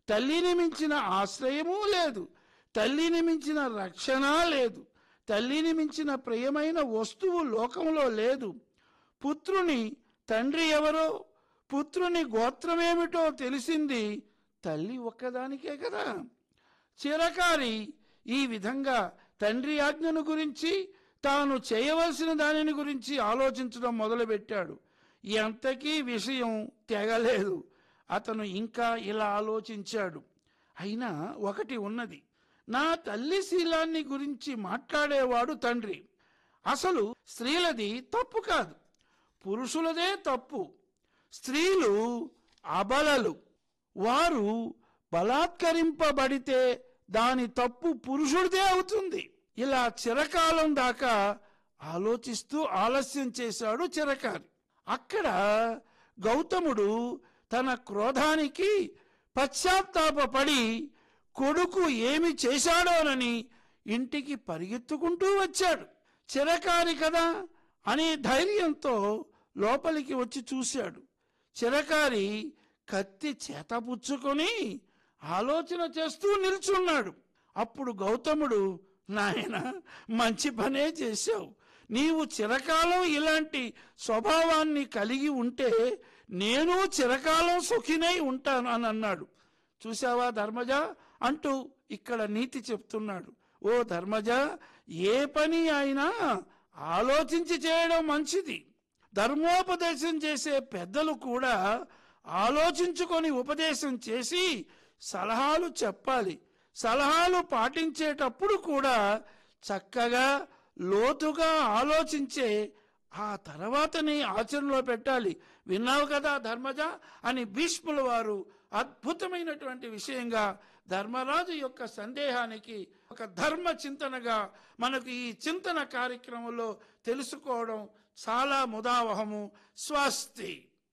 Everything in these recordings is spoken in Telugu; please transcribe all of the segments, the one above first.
తల్లిని మించిన ఆశ్రయమూ లేదు తల్లిని మించిన రక్షణ లేదు తల్లిని మించిన ప్రియమైన వస్తువు లోకంలో లేదు పుత్రుని తండ్రి ఎవరో పుత్రుని గోత్రమేమిటో తెలిసింది తల్లి ఒక్కదానికే కదా చిరకారి ఈ విధంగా తండ్రి ఆజ్ఞను గురించి తాను చేయవలసిన దానిని గురించి ఆలోచించడం మొదలుపెట్టాడు ఎంతకీ విషయం తెగలేదు అతను ఇంకా ఇలా ఆలోచించాడు అయినా ఒకటి ఉన్నది నా తల్లి శీలాన్ని గురించి మాట్లాడేవాడు తండ్రి అసలు స్త్రీలది తప్పు కాదు పురుషులదే తప్పు స్త్రీలు అబలలు వారు బలాత్కరింపబడితే దాని తప్పు పురుషుడిదే అవుతుంది ఇలా చిరకాలం దాకా ఆలోచిస్తూ ఆలస్యం చేశాడు చిరకారి అక్కడ గౌతముడు తన క్రోధానికి పశ్చాత్తాపపడి కొడుకు ఏమి చేశాడోనని ఇంటికి పరిగెత్తుకుంటూ వచ్చాడు చిరకారి కదా అనే ధైర్యంతో లోపలికి వచ్చి చూశాడు చిరకారి కత్తి చేతపుచ్చుకొని ఆలోచన చేస్తూ నిల్చున్నాడు అప్పుడు గౌతముడు నాయన మంచి పనే చేశావు నీవు చిరకాలం ఇలాంటి స్వభావాన్ని కలిగి ఉంటే నేను చిరకాలం సుఖినై ఉంటాను అని అన్నాడు చూసావా ధర్మజ అంటూ ఇక్కడ నీతి చెప్తున్నాడు ఓ ధర్మజ ఏ పని అయినా ఆలోచించి చేయడం మంచిది ధర్మోపదేశం చేసే పెద్దలు కూడా ఆలోచించుకొని ఉపదేశం చేసి సలహాలు చెప్పాలి సలహాలు పాటించేటప్పుడు కూడా చక్కగా లోతుగా ఆలోచించే ఆ తర్వాతని ఆచరణలో పెట్టాలి విన్నావు కదా ధర్మజ అని భీష్ముల వారు అద్భుతమైనటువంటి విషయంగా ధర్మరాజు యొక్క సందేహానికి ఒక ధర్మ చింతనగా మనకు ఈ చింతన కార్యక్రమంలో తెలుసుకోవడం చాలా ముదావహము స్వస్తి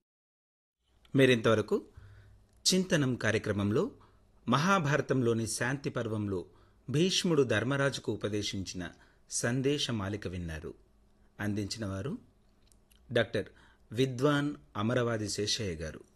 మీరింతవరకు చింతనం కార్యక్రమంలో మహాభారతంలోని శాంతి పర్వంలో భీష్ముడు ధర్మరాజుకు ఉపదేశించిన సందేశమాలిక విన్నారు అందించిన వారు డాక్టర్ విద్వాన్ అమరవాది శేషయ్య గారు